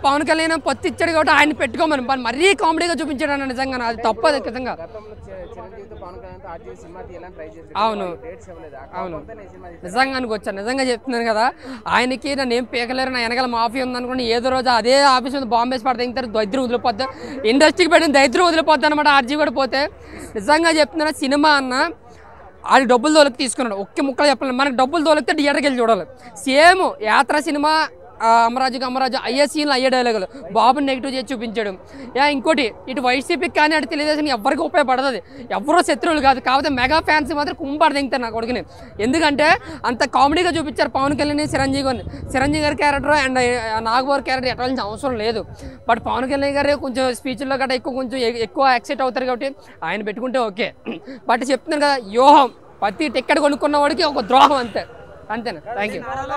పవన్ కళ్యాణ్ పొత్తి ఇచ్చాడు కాబట్టి ఆయన పెట్టుకోమని మరి మరీ కామెడీగా చూపించాడు అన్న నిజంగా అది తప్పు అది నిజంగా గతంలో చి- చిరంజీవితో పవన్ కళ్యాణ్తో ఆర్జీవీ సినిమా తీయాలని ట్రై చేసి అవును. డేట్స్ ఇవ్వలేదు అవును. కాకపోతే సినిమా తీశారు. నిజంగా అనుకోవచ్చా నిజంగా చెప్తున్నాను కదా ఆయనకి నన్ను ఏం పీకలేరు నా వెనకాల మాఫీ ఉందనుకోండి ఏదో రోజు అదే ఆఫీస్ మీద బాంబే వేసి పడితే ఇంకా దరిద్రం వదిలిపోద్ది ఇండస్ట్రీకి పెట్టిన దరిద్రం వదిలిపోద్ది అనమాట ఆర్జీ కూడా పోతే నిజంగా చెప్తున్నా సినిమా అన్న ఆడి డబ్బులు తోలకి తీసుకున్నాడు ఒక్క ముక్కలు చెప్పలేదు మనకి డబ్బులు తోలితే థియేటర్కి వెళ్ళి చూడాలి సేమ్ యాత్ర సినిమా ఆ, అమరాజుకి అమరాజు అయ్యే సీన్లు అయ్యే డైలాగులు బాబుని నెగిటివ్ చేసి చూపించాడు యా ఇంకోటి ఇటు వైసీపీకి కానీ అటు తెలుగుదేశం ఎవరికి ఉపయోగపడదు అది ఎవరో శత్రువులు కాదు కాకపోతే మెగా ఫ్యాన్స్ మాత్రం కుంపాడు దింగుతారు నా కొడుకుని ఎందుకంటే అంత కామెడీగా చూపించారు పవన్ కళ్యాణ్ చిరంజీవి గారిని చిరంజీవి గారి క్యారెక్టర్ అండ్ నాగబాబు క్యారెక్టర్ ఎట్టాల్సిన అవసరం లేదు బట్ పవన్ కళ్యాణ్ గారు కొంచెం స్పీచ్లో గట్రా ఎక్కువ కొంచెం ఎ- ఎక్కువ ఎక్సైట్ అవుతారు కాబట్టి ఆయన పెట్టుకుంటే ఓకే బట్ చెప్తున్నాను కదా వ్యూహం ప్రతి టికెట్ కొనుక్కున్న వాడికి ఒక ద్రోహం అంతే అంతేనా థ్యాంక్ యూ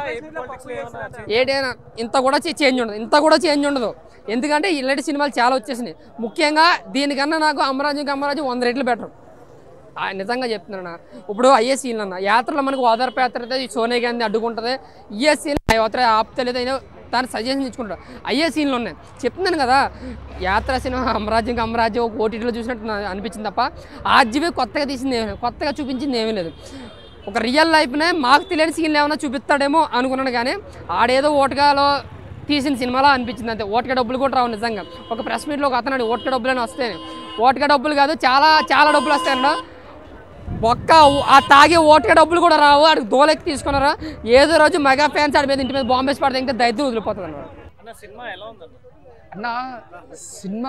ఏదైనా ఇంత కూడా చేంజ్ ఉండదు ఇంత కూడా చేంజ్ ఉండదు ఎందుకంటే ఇలాంటి సినిమాలు చాలా వచ్చేసినాయి ముఖ్యంగా దీనికన్నా నాకు అమరాజు అమరాజు వంద రెట్లు బెటర్ ఆ, నిజంగా చెప్తున్నాను ఇప్పుడు అయ్యే సీన్లు అన్న యాత్రలో మనకు ఓదార్పు యాత్ర అయితే ఈ సోనియా గాంధీ అడ్డుకుంటుంది ఇయ్యే సీన్ యాత్ర ఆపుతలేదు అయినా దాన్ని సజెషన్ ఇచ్చుకుంటారు అయ్యే సీన్లు ఉన్నాయి చెప్తున్నాను కదా యాత్ర సినిమా అమరాజ్యం అమరాజ్యం ఒక ఓటీటీలో చూసినట్టు నాకు అనిపించింది తప్ప ఆర్జీవీ కొత్తగా తీసింది ఏమీ లేదు. కొత్తగా చూపించింది ఏమీ లేదు ఒక రియల్ లైఫ్నే మాకు తెలియని సీన్లు ఏమైనా చూపిస్తాడేమో అనుకున్నాను కానీ ఆడేదో ఓటగాలో తీసిన సినిమాలో అనిపించింది అంతే ఓటక డబ్బులు కూడా రావు నిజంగా ఒక ప్రెస్ మీట్లో ఒక అతను ఓటక డబ్బులు అని వస్తాయి ఓటక డబ్బులు కాదు చాలా చాలా డబ్బులు వస్తాయండి ఒక్క ఆ తాగే ఓటక డబ్బులు కూడా రావు ఆడికి దోలెక్కి తీసుకున్నారా ఏదో రోజు మెగా ఫ్యాన్స్ ఆడి మీద ఇంటి మీద బాంబేస్ పడితే ఇంకా దైత్యం వదిలిపోతుంది అన్నమాట అన్న సినిమా ఎలా ఉందన్న అన్న సినిమా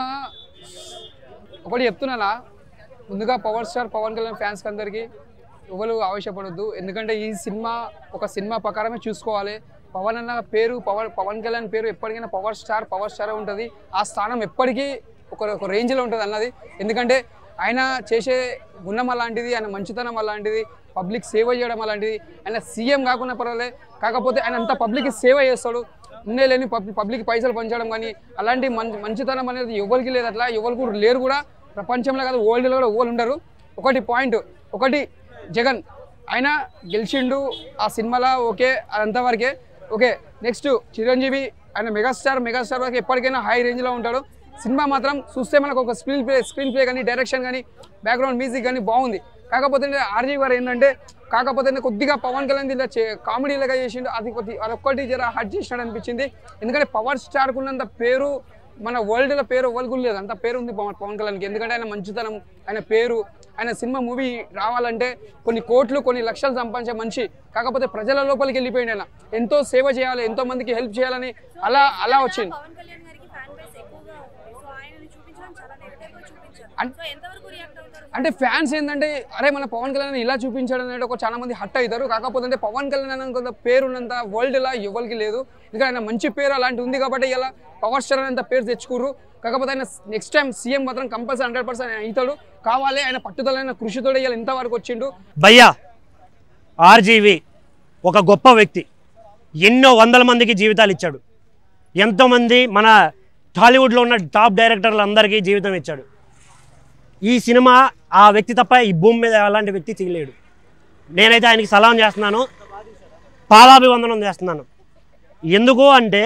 ఒకటి చెప్తున్నానా ముందుగా power star Pawan Kalyan fans అందరికీ ఎవరు ఆవేశపడొద్దు ఎందుకంటే ఈ సినిమా ఒక సినిమా ప్రకారమే చూసుకోవాలి పవన్ అన్న పేరు పవన్ పవన్ కళ్యాణ్ పేరు ఎప్పటికైనా పవర్ స్టార్ పవర్ స్టార్ ఉంటుంది ఆ స్థానం ఎప్పటికీ ఒక ఒక రేంజ్లో ఉంటుంది అన్నది ఎందుకంటే ఆయన చేసే గుణం అలాంటిది ఆయన మంచితనం అలాంటిది పబ్లిక్ సేవ చేయడం అలాంటిది ఆయన సీఎం కాకుండా పర్వాలే కాకపోతే ఆయన అంతా పబ్లిక్కి సేవ చేస్తాడు ఉండే లేని పబ్ పబ్లిక్ పైసలు పంచడం కానీ అలాంటి మంచి మంచితనం అనేది ఎవరికి లేదు అట్లా ఎవరు కూడా లేరు కూడా ప్రపంచంలో కాదు వరల్డ్లో కూడా ఎవరు ఉండరు ఒకటి పాయింట్ ఒకటి జగన్ ఆయన గెలిచిండు ఆ సినిమాలో ఓకే అదంతా వరకే ఓకే నెక్స్ట్ చిరంజీవి ఆయన మెగాస్టార్ మెగాస్టార్ వరకు ఎప్పటికైనా హై రేంజ్లో ఉంటాడు సినిమా మాత్రం చూస్తే మనకు ఒక స్క్రీన్ ప్లే స్క్రీన్ ప్లే కానీ డైరెక్షన్ కానీ బ్యాక్గ్రౌండ్ మ్యూజిక్ కానీ బాగుంది కాకపోతే ఆర్జీ గారు ఏంటంటే కాకపోతే కొద్దిగా పవన్ కళ్యాణ్ ఇలా కామెడీ లాగా చేసిండు అది కొద్ది అదొక్కటి జర హట్ చేసినాడు అనిపించింది ఎందుకంటే పవర్ స్టార్కు ఉన్నంత పేరు మన వరల్డ్లో పేరు ఎవరికి లేదు అంత పేరు ఉంది పవన్ పవన్ కళ్యాణ్కి ఎందుకంటే ఆయన మంచితనం ఆయన పేరు ఆయన సినిమా మూవీ రావాలంటే కొన్ని కోట్లు కొన్ని లక్షలు సంపాదించే మనిషి కాకపోతే ప్రజల లోపలికి వెళ్ళిపోయింది ఆయన ఎంతో సేవ చేయాలి ఎంతో మందికి హెల్ప్ చేయాలని అలా అలా వచ్చింది పవన్ కళ్యాణ్ గారికి ఫ్యాన్ బేస్ ఎక్కువగా ఉంది సో ఆయనని చూపించడం చాలా నెగటివ్ గా చూపించారు అన్- సో ఎంతవరకు రియాక్ట్ అవుతారు అంటే ఫ్యాన్స్ ఏంటంటే అరే మన పవన్ కళ్యాణ్ ఇలా చూపించాడు అనేది ఒక చాలా మంది హట్ అవుతారు కాకపోతే అంటే పవన్ కళ్యాణ్ అనే కొంత పేరు ఉన్నంత వరల్డ్ లా ఎవరికి లేదు ఎందుకంటే ఆయన మంచి పేరు అలాంటి ఉంది కాబట్టి ఇలా పవర్ స్టార్ అనేంత పేరు తెచ్చుకోరు కాకపోతే ఆయన నెక్స్ట్ టైం సీఎం మాత్రం కంపల్సరీ హండ్రెడ్ పర్సెంట్ అవుతాడు కావాలి ఆయన పట్టుదలైన కృషితో ఇలా ఇంతవరకు వచ్చిండు భయ్యా ఆర్జీవి ఒక గొప్ప వ్యక్తి ఎన్నో వందల మందికి జీవితాలు ఇచ్చాడు ఎంతోమంది మన టాలీవుడ్లో ఉన్న టాప్ డైరెక్టర్లు అందరికీ జీవితం ఇచ్చాడు ఈ సినిమా ఆ వ్యక్తి తప్ప ఈ భూమి మీద అలాంటి వ్యక్తి తీయలేడు నేనైతే ఆయనకి సలాం చేస్తున్నాను పాదాభివందనం చేస్తున్నాను ఎందుకు అంటే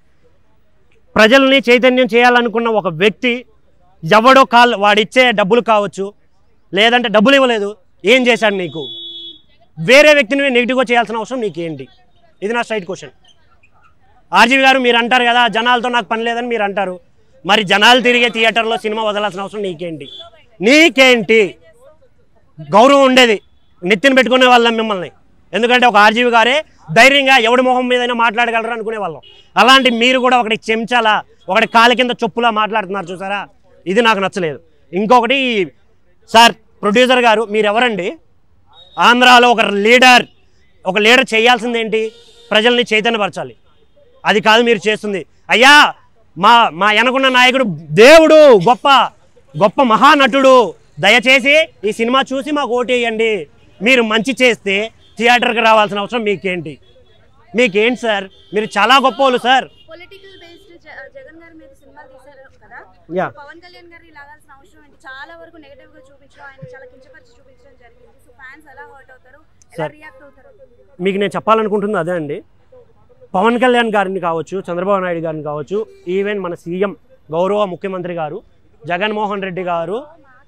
ప్రజల్ని చైతన్యం చేయాలనుకున్న ఒక వ్యక్తి ఎవడో కాల్ వాడిచ్చే డబ్బులు కావచ్చు లేదంటే డబ్బులు ఇవ్వలేదు ఏం చేశాడు నీకు వేరే వ్యక్తిని నెగిటివ్గా చేయాల్సిన అవసరం నీకేంటి ఇది నా స్ట్రైట్ క్వశ్చన్ ఆర్జీవి గారు మీరు అంటారు కదా జనాలతో నాకు పని లేదని మీరు అంటారు మరి జనాలు తిరిగే థియేటర్లో సినిమా వదలాల్సిన అవసరం నీకేంటి నీకేంటి గౌరవం ఉండేది నెత్తిన పెట్టుకునే వాళ్ళం మిమ్మల్ని ఎందుకంటే ఒక ఆర్జీవి గారే ధైర్యంగా ఎవడి మొహం మీదైనా మాట్లాడగలరు అనుకునే వాళ్ళం అలాంటి మీరు కూడా ఒకటి చెంచాలా ఒకటి కాలి కింద చొప్పులా మాట్లాడుతున్నారు చూసారా ఇది నాకు నచ్చలేదు ఇంకొకటి సార్ ప్రొడ్యూసర్ గారు మీరు ఎవరండి ఆంధ్రాలో ఒక లీడర్ ఒక లీడర్ చేయాల్సింది ఏంటి ప్రజల్ని చైతన్యపరచాలి అది కాదు మీరు చేస్తుంది అయ్యా మా మా వెనకున్న నాయకుడు దేవుడు గొప్ప గొప్ప మహానటుడు దయచేసి ఈ సినిమా చూసి మాకు ఓటేయండి మీరు మంచి చేస్తే థియేటర్కి రావాల్సిన అవసరం మీకేంటి మీకేంటి సార్ మీరు చాలా గొప్పవాళ్ళు సార్ పొలిటికల్ బేస్డ్ జగన్ గారి మీద సినిమాలు తీశారు కదా యా పవన్ కళ్యాణ్ గారిని లాగాల్సిన అవసరం ఏంటి చాలా వరకు నెగటివ్ గా చూపించడం ఆయన చాలా కించపరిచి చూపించడం జరిగింది సో ఫ్యాన్స్ ఎలా హర్ట్ అవుతారు ఎలా సార్. రియాక్ట్ అవుతారు మీకు నేను చెప్పాలనుకుంటుంది అదే అండి పవన్ కళ్యాణ్ గారిని కావచ్చు చంద్రబాబు నాయుడు గారిని కావచ్చు ఈవెన్ మన సీఎం గౌరవ ముఖ్యమంత్రి గారు జగన్మోహన్ రెడ్డి గారు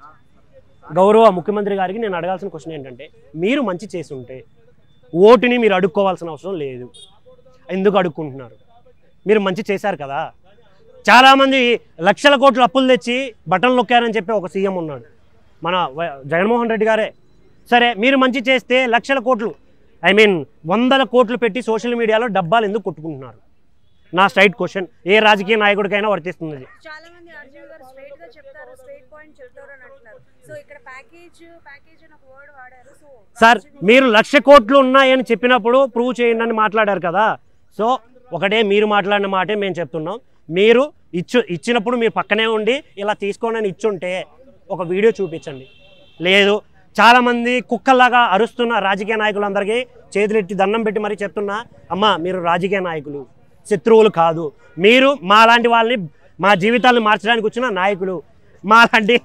గౌరవ ముఖ్యమంత్రి గారికి నేను అడగాల్సిన క్వశ్చన్ ఏంటంటే మీరు మంచి చేసి ఉంటే ఓటుని మీరు అడుక్కోవాల్సిన అవసరం లేదు ఎందుకు అడుక్కుంటున్నారు మీరు మంచి చేశారు కదా చాలామంది లక్షల కోట్ల అప్పులు తెచ్చి బట్టలు నొక్కారని చెప్పి ఒక సీఎం ఉన్నాడు మన వ- జగన్మోహన్ రెడ్డి గారే సరే మీరు మంచి చేస్తే లక్షల కోట్లు ఐ మీన్ వందల కోట్లు పెట్టి సోషల్ మీడియాలో డబ్బాలు ఎందుకు కొట్టుకుంటున్నారు నా స్ట్రైట్ క్వశ్చన్ ఏ రాజకీయ నాయకుడికైనా వర్తిస్తుంది ఇది. చాలా మంది ఆర్జీవి గారు స్ట్రైట్ గా చెప్తారు స్ట్రైట్ పాయింట్ చెప్తారు అని అంటున్నారు సో ఇక్కడ ప్యాకేజ్ ప్యాకేజ్ అని ఒక వర్డ్ వాడారు సో సార్ మీరు లక్ష కోట్లు ఉన్నాయని చెప్పినప్పుడు ప్రూవ్ చేయండి అని మాట్లాడారు కదా సో ఒకటే మీరు మాట్లాడిన మాటే మేము చెప్తున్నాం మీరు ఇచ్చు ఇచ్చినప్పుడు మీరు పక్కనే ఉండి ఇలా తీసుకోండి అని ఇచ్చుంటే ఒక వీడియో చూపించండి లేదు చాలామంది కుక్కల్లాగా అరుస్తున్న రాజకీయ నాయకులందరికీ చేతులెత్తి దండం పెట్టి మరీ చెప్తున్నా అమ్మా మీరు రాజకీయ నాయకులు శత్రువులు కాదు మీరు మా లాంటి వాళ్ళని మా జీవితాలను మార్చడానికి వచ్చిన నాయకులు మా లాంటి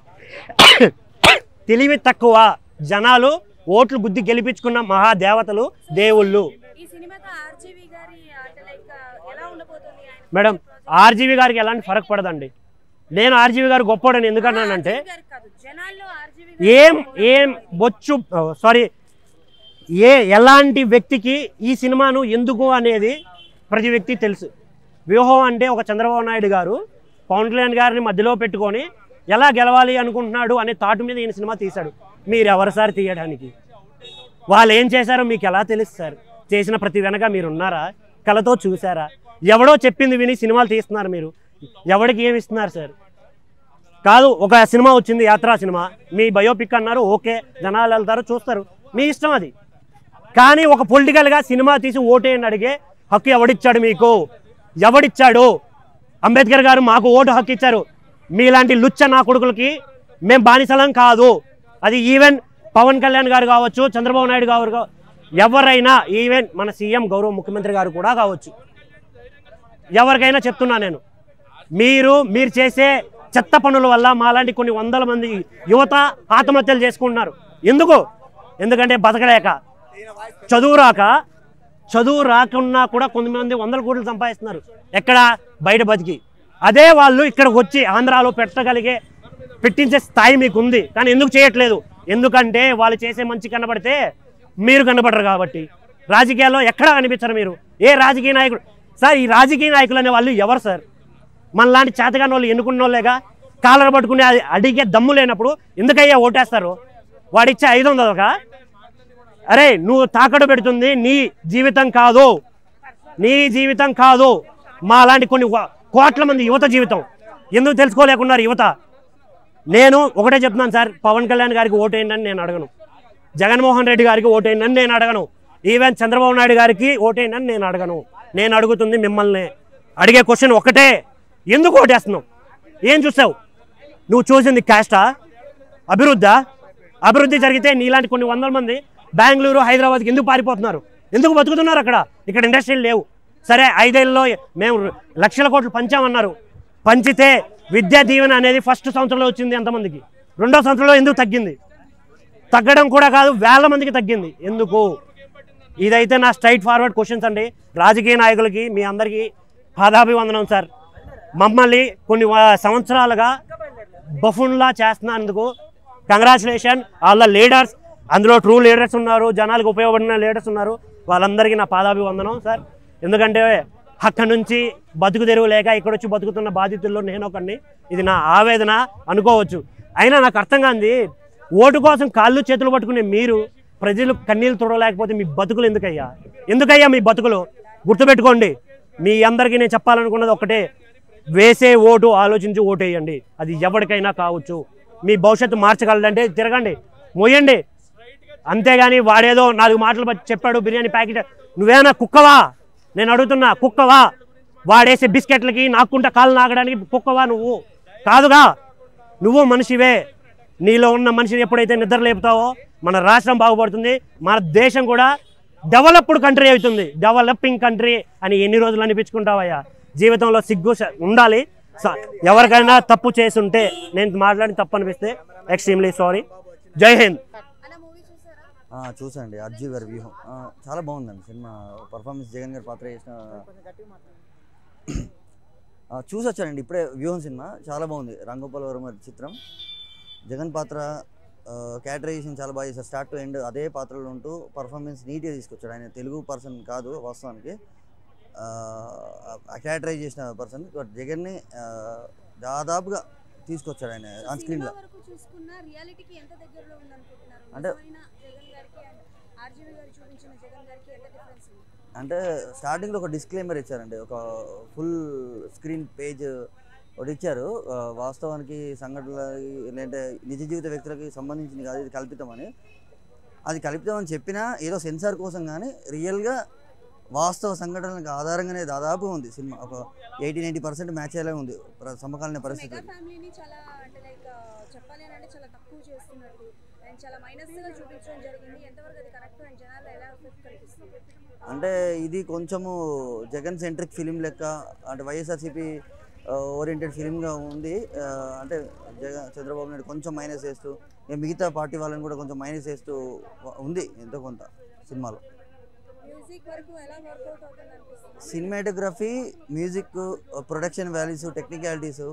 తెలివి తక్కువ జనాలు ఓట్లు గుద్ది గెలిపించుకున్న మహాదేవతలు దేవుళ్ళు ఈ సినిమాతో ఆర్జీవి గారి అంటే లైక్ ఎలా ఉండబోతుంది ఆయన మేడం ఆర్జీవి గారికి ఎలాంటి ఫరక్ పడదండి నేను ఆర్జీవి గారు గొప్పోడని ఎందుకన్నానంటే RGV గారికి కాదు జనాల్లో ఆర్జీవి ఏం ఏం బొచ్చు సారీ ఏ ఎలాంటి వ్యక్తికి ఈ సినిమాను ఎందుకు అనేది ప్రతి వ్యక్తి తెలుసు వ్యూహం అంటే ఒక చంద్రబాబు నాయుడు గారు పవన్ కళ్యాణ్ గారిని మధ్యలో పెట్టుకొని ఎలా గెలవాలి అనుకుంటున్నాడు అనే థాట్ మీద ఈయన సినిమా తీశాడు మీరు ఎవరు సార్ తీయడానికి వాళ్ళు ఏం చేశారో మీకు ఎలా తెలుసు సార్ చేసిన ప్రతి వెనక మీరు ఉన్నారా కళతో చూసారా ఎవడో చెప్పింది విని సినిమాలు తీస్తున్నారు మీరు ఎవడికి ఏమి ఇస్తున్నారు సార్ కాదు ఒక సినిమా వచ్చింది యాత్రా సినిమా మీ బయోపిక్ అన్నారు ఓకే జనాలు వెళ్తారు చూస్తారు మీ ఇష్టం అది కానీ ఒక పొలిటికల్గా సినిమా తీసి ఓటేయండి అడిగే హక్కు ఎవడిచ్చాడు మీకు ఎవడిచ్చాడు అంబేద్కర్ గారు మాకు ఓటు హక్కు ఇచ్చారు మీలాంటి లుచ్చ నా కొడుకులకి మేము బానిసలం కాదు అది ఈవెన్ పవన్ కళ్యాణ్ గారు కావచ్చు చంద్రబాబు నాయుడు గారు కావ- ఎవరైనా ఈవెన్ మన సీఎం గౌరవ ముఖ్యమంత్రి గారు కూడా కావచ్చు ఎవరికైనా చెప్తున్నా నేను మీరు మీరు చేసే చెత్త పనుల వల్ల మాలాంటి కొన్ని వందల మంది యువత ఆత్మహత్యలు చేసుకుంటున్నారు ఎందుకు ఎందుకంటే బతకలేక చదువు రాక చదువు రాకున్నా కూడా కొంతమంది వందల కోట్లు సంపాదిస్తున్నారు ఎక్కడ బయట బతికి అదే వాళ్ళు ఇక్కడికి వచ్చి ఆంధ్రాలో పెట్టగలిగే పెట్టించే స్థాయి మీకు ఉంది కానీ ఎందుకు చేయట్లేదు ఎందుకంటే వాళ్ళు చేసే మంచి కనబడితే మీరు కనబడరు కాబట్టి రాజకీయాల్లో ఎక్కడా కనిపించరు మీరు ఏ రాజకీయ నాయకుడు సార్ ఈ రాజకీయ నాయకులు అనే వాళ్ళు ఎవరు సార్ మనలాంటి చేతగాని వాళ్ళు ఎన్నుకున్న వాళ్ళేగా కాలర్ పట్టుకుని అది అడిగే దమ్ము లేనప్పుడు ఎందుకయ్యా ఓటేస్తారు వాడిచ్చే ఐదు వందలకా అరే నువ్వు తాకట్టు పెడుతుంది నీ జీవితం కాదు నీ జీవితం కాదు మా లాంటి కొన్ని వ- కోట్ల మంది యువత జీవితం ఎందుకు తెలుసుకోలేకున్నారు యువత నేను ఒకటే చెప్తున్నాను సార్ పవన్ కళ్యాణ్ గారికి ఓటేయండి అని నేను అడగను జగన్మోహన్ రెడ్డి గారికి ఓటేయండి అని నేను అడగను ఈవెన్ చంద్రబాబు నాయుడు గారికి ఓటేయండి అని నేను అడగను నేను అడుగుతుంది మిమ్మల్ని అడిగే క్వశ్చన్ ఒకటే ఎందుకు ఓటేస్తున్నావు ఏం చూసావు నువ్వు చూసింది క్యాస్టా అభివృద్ధా అభివృద్ధి జరిగితే నీలాంటి కొన్ని వందల మంది బెంగళూరు హైదరాబాద్కి ఎందుకు పారిపోతున్నారు ఎందుకు బతుకుతున్నారు అక్కడ ఇక్కడ ఇండస్ట్రీలు లేవు సరే ఐదేళ్ళలో మేము లక్షల కోట్లు పంచామన్నారు పంచితే విద్యా దీవెన అనేది ఫస్ట్ సంవత్సరంలో వచ్చింది ఎంతమందికి రెండో సంవత్సరంలో ఎందుకు తగ్గింది తగ్గడం కూడా కాదు వేల మందికి తగ్గింది ఎందుకు ఇదైతే నా స్ట్రైట్ ఫార్వర్డ్ క్వశ్చన్స్ అండి రాజకీయ నాయకులకి మీ అందరికీ పాదాభివందనం సార్ మమ్మల్ని కొన్ని వా- సంవత్సరాలుగా బఫున్లా చేస్తున్నందుకు కంగ్రాచులేషన్ వాళ్ళ లీడర్స్ అందులో ట్రూ లీడర్స్ ఉన్నారు జనాలకు ఉపయోగపడిన లీడర్స్ ఉన్నారు వాళ్ళందరికీ నా పాదాభివందనం సార్ ఎందుకంటే అక్కడి నుంచి బతుకు తెరువు లేక ఇక్కడ వచ్చి బతుకుతున్న బాధితుల్లో నేను ఒకడిని ఇది నా ఆవేదన అనుకోవచ్చు అయినా నాకు అర్థం కాంది ఓటు కోసం కాళ్ళు చేతులు పట్టుకునే మీరు ప్రజలు కన్నీళ్ళు తుడలేకపోతే మీ బతుకులు ఎందుకయ్యా ఎందుకయ్యా మీ బతుకులు గుర్తుపెట్టుకోండి మీ అందరికీ నేను చెప్పాలనుకున్నది ఒకటే వేసే ఓటు ఆలోచించి ఓటు వేయండి అది ఎవరికైనా కావచ్చు మీ భవిష్యత్తు మార్చగలదంటే తిరగండి మోయండి అంతేగాని వాడేదో నాలుగు మాటలు బట్టి చెప్పాడు బిర్యానీ ప్యాకెట్ నువ్వేనా కుక్కవా నేను అడుగుతున్నా కుక్కవా వాడేసే బిస్కెట్లకి నాకుంటా కాళ్ళు నాగడానికి కుక్కవా నువ్వు కాదుగా నువ్వు మనిషివే నీలో ఉన్న మనిషిని ఎప్పుడైతే నిద్ర లేపుతావో మన రాష్ట్రం బాగుపడుతుంది మన దేశం కూడా డెవలప్డ్ కంట్రీ అవుతుంది డెవలపింగ్ కంట్రీ అని ఎన్ని రోజులు అనిపించుకుంటావయ్యా జీవితంలో సిగ్గు స- ఉండాలి స- ఎవరికైనా తప్పు చేసుంటే నేను మాట్లాడి తప్పు అనిపిస్తే ఎక్స్ట్రీమ్లీ సారీ జై హింద్ అన్న మూవీ చూసారా ఆ, చూసండి అర్జున్ గారి వ్యూహం ఆ, చాలా బాగుందండి సినిమా పర్ఫార్మెన్స్ జగన్ గారి పాత్ర చేసిన ఆ, చూసి వచ్చానండి ఇప్పుడే వ్యూహం సినిమా చాలా బాగుంది రాంగోపాల్ వర్మ గారి చిత్రం జగన్ పాత్ర క్యాటరైజేషన్ చాలా బాగా చేశారు స్టార్ట్ టు ఎండ్ అదే పాత్రలో ఉంటూ పర్ఫార్మెన్స్ నీట్గా తీసుకొచ్చాడు ఆయన తెలుగు పర్సన్ కాదు వాస్తవానికి క్యాటరైజ్ చేసిన పర్సన్ బట్ జగన్ని ఆ, దాదాపుగా తీసుకొచ్చాడు ఆయన ఆన్ స్క్రీన్లో సినిమా వరకు చూసుకున్న రియాలిటీకి ఎంత దగ్గరలో ఉందనుకుంటున్నారు అంటే- నిజమైన జగన్ గారికి అండ్ ఆర్జీవి గారు చూపించిన జగన్ గారికి ఎంత డిఫరెన్స్ ఉంది అంటే స్టార్టింగ్లో ఒక డిస్క్లైమర్ ఇచ్చారండి ఒక ఫుల్ స్క్రీన్ పేజ్ ఒకటి ఇచ్చారు ఆ, వాస్తవానికి సంఘటనలకి లేదంటే నిజ జీవిత వ్యక్తులకి సంబంధించింది కాదు ఇది కల్పితమని అది కల్పితమని చెప్పినా ఏదో సెన్సార్ కోసం కానీ రియల్గా వాస్తవ సంఘటనలకు ఆధారంగానే దాదాపు ఉంది సినిమా ఒక ఎయిటీ నైంటీ పర్సెంట్ మ్యాచ్ అయ్యేలా ఉంది ప్ర- సమకాలీన మెగా పరిస్థితి ఫ్యామిలీని చాలా అంటే లైక్ చెప్పాలి అని అంటే చాలా తక్కువ చేస్తున్నట్టు అండ్ చాలా మైనస్ గా చూపించడం జరిగింది ఎంతవరకు అది కరెక్ట్ అండ్ జనాలు ఎలా ఎఫెక్ట్ కనిపిస్తుంది అంటే ఇది కొంచెము జగన్ సెంట్రిక్ ఫిలిం లెక్క అంటే వైఎస్ఆర్సీపీ ఓరియంటెడ్ ఫిలింగా ఉంది ఆ, అంటే జగన్ చంద్రబాబు నాయుడు కొంచెం మైనస్ చేస్తూ ఇక మిగతా పార్టీ వాళ్ళని కూడా కొంచెం మైనస్ చేస్తూ ఉంది ఎంతో కొంత సినిమాలో మ్యూజిక్ వరకు ఎలా వర్కౌట్ అవుతుంది అనిపిస్తుంది cinematography music production values technicalities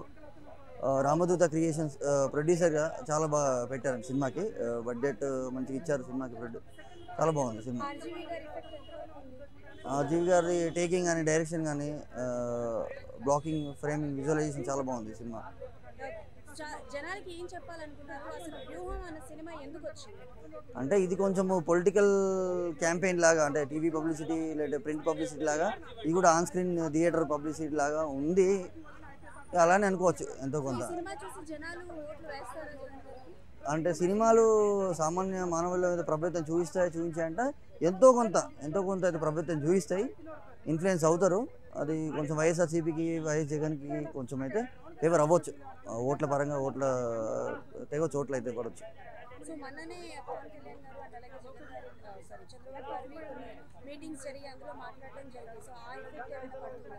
Ramadootha creations ప్రొడ్యూసర్గా చాలా బాగా పెట్టారు సినిమాకి బడ్జెట్ మంచిగా ఇచ్చారు సినిమాకి ప్రొడ్యూ చాలా బాగుంది సినిమా ఆర్జీవి గారి ఎఫెక్ట్ ఎంతవరకు ఉంది ఆ, జీవి గారి టేకింగ్ కానీ డైరెక్షన్ కానీ బ్లాకింగ్ ఫ్రేమింగ్ విజువలైజేషన్ చాలా బాగుంది సినిమా జ- జనాలకి ఏం చెప్పాలనుకున్నారు అసలు వ్యూహం అన్న సినిమా ఎందుకు వచ్చింది అంటే ఇది కొంచెము పొలిటికల్ క్యాంపెయిన్ లాగా అంటే టీవీ పబ్లిసిటీ లేదా ప్రింట్ పబ్లిసిటీ లాగా ఇది కూడా ఆన్ స్క్రీన్ థియేటర్ పబ్లిసిటీ లాగా ఉంది అలానే అనుకోవచ్చు ఎంతో ఈ కొంత సినిమా చూసి జనాలు ఓట్లు వేస్తారా జగన్ గారికి అంటే సినిమాలు సామాన్య మానవుల మీద ప్రభావితం చూపిస్తాయి చూపించాయంటే ఎంతో కొంత ఎంతో కొంత అయితే ప్రభావితం చూపిస్తాయి ఇన్ఫ్లుయెన్స్ అవుతారు అది కొంచెం వైఎస్ఆర్సీపీకి వైఎస్ జగన్కి కొంచెం అయితే ఫేవర్ అవ్వచ్చు ఆ, ఓట్ల పరంగా ఓట్ల తెగొచ్చు ఓట్లు అయితే పడవచ్చు సో మొన్ననే పవన్ కళ్యాణ్ గారు అండ్ అలాగే జగన్ గారు సారీ చంద్రబాబు గారిని కొన్ని మీటింగ్స్ జరిగి అందులో మాట్లాడడం జరిగింది సో ఆ ఎఫెక్ట్ ఏమైనా పడుతుందా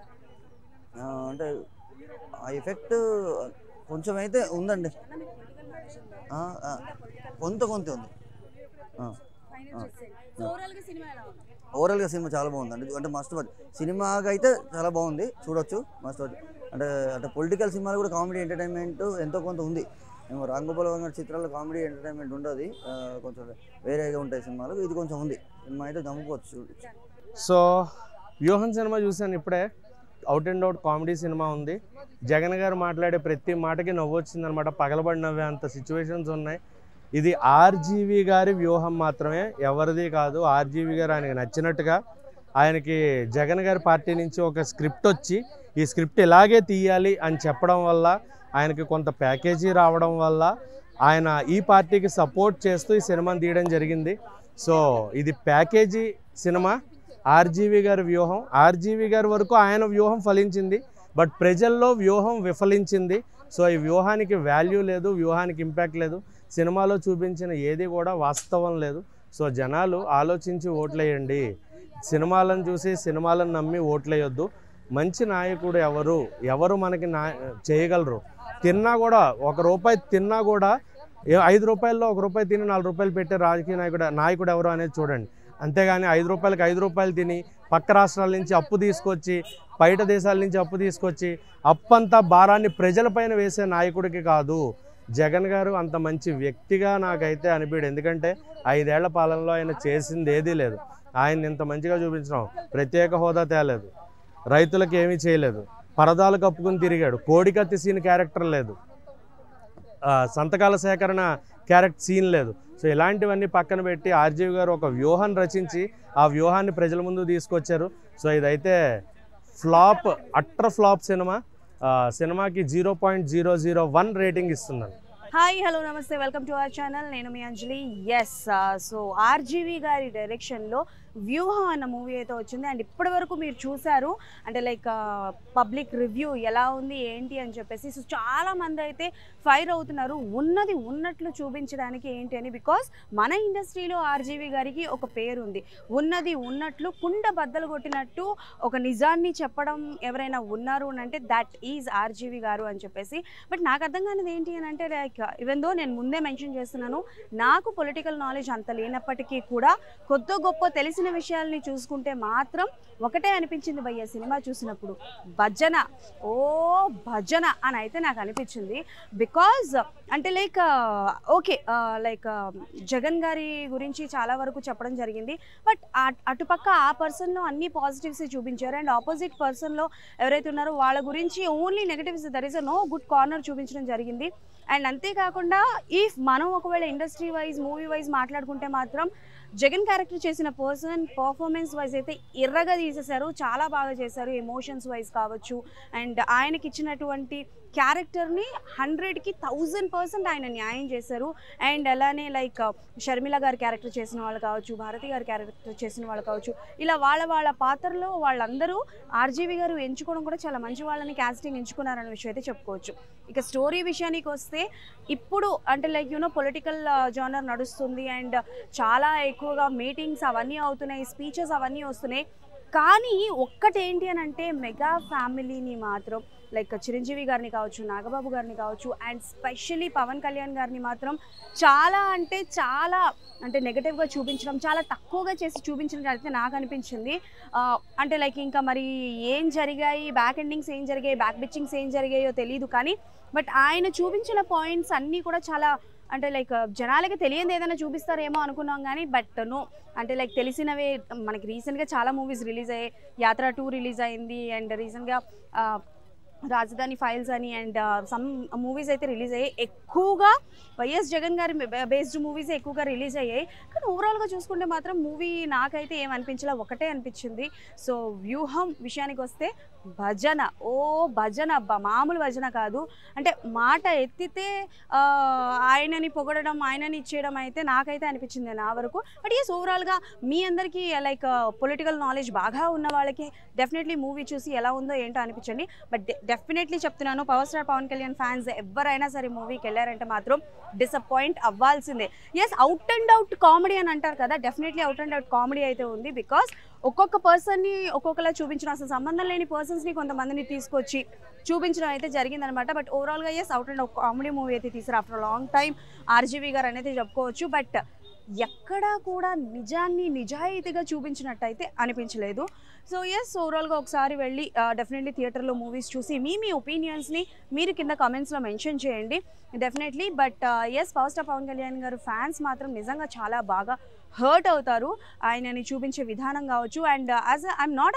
ఆ, అంటే ఆ ఎఫెక్ట్ కొంచెం అయితే ఉందండి అన్న మీకు పొలిటికల్ నాలెడ్జ్ ఉందా ఆ, ఆ, కొంత కొంత ఉంది ఆ. ఫైనల్ చేసేది సో ఓవరాల్ గా సినిమా ఎలా ఉంది ఓవరాల్గా సినిమా చాలా బాగుందండి అంటే మస్ట్ వాచ్ సినిమాగా అయితే చాలా బాగుంది చూడొచ్చు మస్ట్ వాచ్ అంటే అంటే పొలిటికల్ సినిమాలు కూడా కామెడీ ఎంటర్టైన్మెంట్ ఎంతో కొంత ఉంది మేము రాంగోపాల్ వర్మ గారి చిత్రాల్లో కామెడీ ఎంటర్టైన్మెంట్ ఉండదు ఆ, కొంచెం వేరేగా ఉంటాయి సినిమాలు ఇది కొంచెం ఉంది సినిమా అయితే నమ్ముకోవచ్చు చూడొచ్చు సో వ్యూహన్ సినిమా చూశాను ఇప్పుడే out and out comedy cinema ఉంది జగన్ గారు మాట్లాడే ప్రతి మాటకి నవ్వు వచ్చిందనమాట పగలబడి నవ్వే అంత సిచ్యువేషన్స్ ఉన్నాయి ఇది ఆర్జీవి గారి వ్యూహం మాత్రమే ఎవరిది కాదు ఆర్జీవి గారు ఆయనకి నచ్చినట్టుగా ఆయనకి జగన్ గారి పార్టీ నుంచి ఒక స్క్రిప్ట్ వచ్చి ఈ స్క్రిప్ట్ ఇలాగే తీయాలి అని చెప్పడం వల్ల ఆయనకి కొంత ప్యాకేజీ రావడం వల్ల ఆయన ఈ పార్టీకి సపోర్ట్ చేస్తూ ఈ సినిమాని తీయడం జరిగింది సో ఇది ప్యాకేజీ సినిమా ఆర్జీవి గారి వ్యూహం ఆర్జీవి గారి వరకు ఆయన వ్యూహం ఫలించింది బట్ ప్రజల్లో వ్యూహం విఫలించింది సో ఈ వ్యూహానికి వాల్యూ లేదు వ్యూహానికి ఇంపాక్ట్ లేదు సినిమాలో చూపించిన ఏది కూడా వాస్తవం లేదు సో జనాలు ఆలోచించి ఓట్లేయండి సినిమాలను చూసి సినిమాలను నమ్మి ఓట్లేయొద్దు మంచి నాయకుడు ఎవరు ఎవరు మనకి నా చేయగలరు తిన్నా కూడా ఒక రూపాయి తిన్నా కూడా ఏ- ఐదు రూపాయల్లో ఒక రూపాయి తిని నాలుగు రూపాయలు పెట్టే రాజకీయ నాయకుడు నాయకుడు ఎవరు అనేది చూడండి అంతేగాని ఐదు రూపాయలకి ఐదు రూపాయలు తిని పక్క రాష్ట్రాల నుంచి అప్పు తీసుకొచ్చి బయట దేశాల నుంచి అప్పు తీసుకొచ్చి అప్పు అంతా భారాన్ని ప్రజలపైన వేసే నాయకుడికి కాదు జగన్ గారు అంత మంచి వ్యక్తిగా నాకైతే అనిపించడు ఎందుకంటే ఐదేళ్ల పాలనలో ఆయన చేసింది ఏదీ లేదు ఆయన ఇంత మంచిగా చూపించడం ప్రత్యేక హోదా తేలేదు రైతులకు ఏమీ చేయలేదు పరదాలు కప్పుకుని తిరిగాడు కోడికత్తి సీన్ క్యారెక్టర్ లేదు ఆ, సంతకాల సేకరణ క్యారెక్టర్ సీన్ లేదు సో ఇలాంటివన్నీ పక్కన పెట్టి ఆర్జీవి గారు ఒక వ్యూహాన్ని రచించి ఆ వ్యూహాన్ని ప్రజల ముందు తీసుకొచ్చారు సో ఇదైతే ఫ్లాప్ అట్టర్ ఫ్లాప్ సినిమా ఆ, సినిమాకి zero point zero zero one rating ఇస్తున్నాను హాయ్ హలో నమస్తే వెల్కమ్ టు అవర్ ఛానల్ నేను మీ అంజలి ఎస్ సో ఆర్జీవి గారి డైరెక్షన్లో వ్యూహం అన్న మూవీ అయితే వచ్చింది అండ్ ఇప్పటి వరకు మీరు చూసారు అంటే లైక్ పబ్లిక్ రివ్యూ ఎలా ఉంది ఏంటి అని చెప్పేసి సో చాలా మంది అయితే ఫైర్ అవుతున్నారు ఉన్నది ఉన్నట్లు చూపించడానికి ఏంటి అని బికాస్ మన ఇండస్ట్రీలో ఆర్జీవి గారికి ఒక పేరు ఉంది ఉన్నది ఉన్నట్లు కుండ బద్దలు కొట్టినట్టు ఒక నిజాన్ని చెప్పడం ఎవరైనా ఉన్నారు అని అంటే దట్ ఈజ్ ఆర్జీవి గారు అని చెప్పేసి బట్ నాకు అర్థం కానిది ఏంటి అని అంటే లైక్ ఈవెన్ దో నేను ముందే మెన్షన్ చేస్తున్నాను నాకు పొలిటికల్ నాలెడ్జ్ అంత లేనప్పటికీ కూడా కొద్ది గొప్ప తెలిసిన విషయాల్ని చూసుకుంటే మాత్రం ఒకటే అనిపించింది భయ్య సినిమా చూసినప్పుడు భజన ఓ భజన అని అయితే నాకు అనిపించింది బికాజ్ అంటే లైక్ ఓకే లైక్ జగన్ గారి గురించి చాలా వరకు చెప్పడం జరిగింది బట్ అటుపక్క ఆ పర్సన్లో అన్ని పాజిటివ్స్ చూపించారు అండ్ ఆపోజిట్ పర్సన్లో ఎవరైతే ఉన్నారో వాళ్ళ గురించి only negatives there is a no good corner చూపించడం జరిగింది అండ్ అంతేకాకుండా ఇఫ్ మనం ఒకవేళ ఇండస్ట్రీ వైజ్ మూవీ వైజ్ మాట్లాడుకుంటే మాత్రం జగన్ క్యారెక్టర్ చేసిన పర్సన్ పర్ఫార్మెన్స్ వైజ్ అయితే ఎర్రగా తీసేశారు చాలా బాగా చేశారు ఎమోషన్స్ వైజ్ కావచ్చు అండ్ ఆయనకి ఇచ్చినటువంటి క్యారెక్టర్ని హండ్రెడ్కి థౌజండ్ పర్సెంట్ ఆయన న్యాయం చేశారు అండ్ అలానే లైక్ షర్మిల గారి క్యారెక్టర్ చేసిన వాళ్ళు కావచ్చు భారతి గారి క్యారెక్టర్ చేసిన వాళ్ళు కావచ్చు ఇలా వాళ్ళ వాళ్ళ పాత్రలో వాళ్ళందరూ ఆర్జీవి గారు ఎంచుకోవడం కూడా చాలా మంచి వాళ్ళని కాస్టింగ్ ఎంచుకున్నారనే విషయం అయితే చెప్పుకోవచ్చు ఇక స్టోరీ విషయానికి వస్తే ఇప్పుడు అంటే లైక్ యూనో పొలిటికల్ జానర్ నడుస్తుంది అండ్ చాలా ఎక్కువగా మీటింగ్స్ అవన్నీ అవుతున్నాయి స్పీచెస్ అవన్నీ వస్తున్నాయి కానీ ఒక్కటేంటి అని అంటే మెగా ఫ్యామిలీని మాత్రం లైక్ చిరంజీవి గారిని కావచ్చు నాగబాబు గారిని కావచ్చు అండ్ స్పెషల్లీ పవన్ కళ్యాణ్ గారిని మాత్రం చాలా అంటే చాలా అంటే నెగటివ్గా చూపించడం చాలా తక్కువగా చేసి చూపించడం అయితే నాకు అనిపించింది ఆ, అంటే లైక్ ఇంకా మరి ఏం జరిగాయి బ్యాక్ ఎండింగ్స్ ఏం జరిగాయి బ్యాక్ బిచ్చింగ్స్ ఏం జరిగాయో తెలియదు కానీ బట్ ఆయన చూపించిన పాయింట్స్ అన్నీ కూడా చాలా అంటే లైక్ జనాలకి తెలియదు ఏదైనా చూపిస్తారేమో అనుకున్నాం కానీ బట్ నో అంటే లైక్ తెలిసినవే మనకి రీసెంట్గా చాలా మూవీస్ రిలీజ్ అయ్యాయి యాత్ర టూ రిలీజ్ అయింది అండ్ రీసెంట్గా రాజధాని ఫైల్స్ అని అండ్ సమ్ మూవీస్ అయితే రిలీజ్ అయ్యాయి ఎక్కువగా వైఎస్ జగన్ గారి బేస్డ్ మూవీస్ ఎక్కువగా రిలీజ్ అయ్యాయి కానీ ఓవరాల్గా చూసుకుంటే మాత్రం మూవీ నాకైతే ఏం అనిపించలే ఒకటే అనిపించింది సో వ్యూహం విషయానికి వస్తే భజన ఓ భజన అబ్బా మామూలు భజన కాదు అంటే మాట ఎత్తితే ఆ, ఆయనని పొగడడం ఆయనని ఇచ్చేయడం అయితే నాకైతే అనిపించింది నా వరకు బట్ ఎస్ ఓవరాల్గా మీ అందరికీ లైక్ పొలిటికల్ నాలెడ్జ్ బాగా ఉన్న వాళ్ళకి డెఫినెట్లీ మూవీ చూసి ఎలా ఉందో ఏంటో అనిపించండి బట్ డెఫినెట్లీ చెప్తున్నాను power star Pawan Kalyan fans ఎవరైనా సరే మూవీకి వెళ్ళారంటే మాత్రం డిసప్పాయింట్ అవ్వాల్సిందే yes out and out comedy అని అంటారు కదా definitely out and out comedy అయితే ఉంది బికాస్ ఒక్కొక్క పర్సన్ని ఒక్కొక్కలా చూపించడం అసలు సంబంధం లేని పర్సన్స్ని కొంతమందిని తీసుకొచ్చి చూపించడం అయితే జరిగిందనమాట బట్ ఓవరాల్గా yes out and out comedy movie అయితే తీసారు ఆఫ్టర్ లాంగ్ టైం ఆర్జీవీ గారు అనేది చెప్పుకోవచ్చు బట్ ఎక్కడా కూడా నిజాన్ని నిజాయితీగా చూపించినట్టయితే అనిపించలేదు సో ఎస్ ఓవరాల్గా ఒకసారి వెళ్ళి డెఫినెట్లీ థియేటర్లో మూవీస్ చూసి మీ మీ ఒపీనియన్స్ని మీరు కింద కామెంట్స్లో మెన్షన్ చేయండి definitely but yes power star Pawan Kalyan గారు ఫ్యాన్స్ మాత్రం నిజంగా చాలా బాగా హర్ట్ అవుతారు ఆయనని చూపించే విధానం కావచ్చు అండ్ యాజ్ ఐఎమ్ నాట్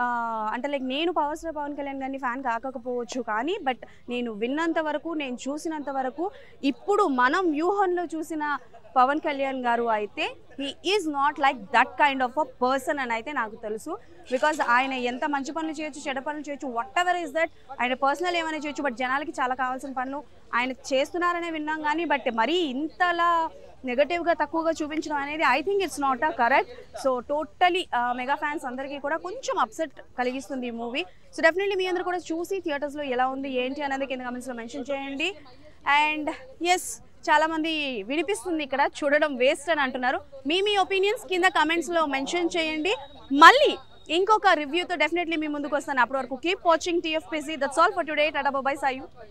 అంటే లైక్ నేను పవర్ స్టార్ పవన్ కళ్యాణ్ గారిని ఫ్యాన్ కాకపోవచ్చు కానీ బట్ నేను విన్నంత వరకు నేను చూసినంత వరకు ఇప్పుడు మనం వ్యూహంలో చూసిన పవన్ కళ్యాణ్ గారు అయితే he is not like that kind of a person అని అయితే నాకు తెలుసు బికాజ్ ఆయన ఎంత మంచి పనులు చేయొచ్చు చెడ్డ పనులు చేయొచ్చు వాట్ ఎవర్ ఇస్ దట్ ఆయన పర్సనల్ ఏమైనా చేయొచ్చు బట్ జనాలకి చాలా కావాల్సిన పనులు ఆయన చేస్తున్నారనే విన్నాం కానీ బట్ మరీ ఇంతలా నెగటివ్గా తక్కువగా చూపించడం అనేది I think it's not a correct so totally mega fans అందరికీ కూడా కొంచెం అప్సెట్ కలిగిస్తుంది ఈ మూవీ సో డెఫినెట్లీ మీ అందరూ కూడా చూసి థియేటర్స్లో ఎలా ఉంది ఏంటి అనేది కింద కమెంట్స్లో మెన్షన్ చేయండి అండ్ ఎస్ చాలా మంది వినిపిస్తుంది ఇక్కడ చూడడం వేస్ట్ అని అంటున్నారు మీ మీ ఒపీనియన్స్ కింద కమెంట్స్లో మెన్షన్ చేయండి మళ్ళీ ఇంకొక రివ్యూతో డెఫినెట్లీ మీ ముందుకు వస్తాను అప్పటి వరకు keep watching TFPC that's all for today tata bye సాయు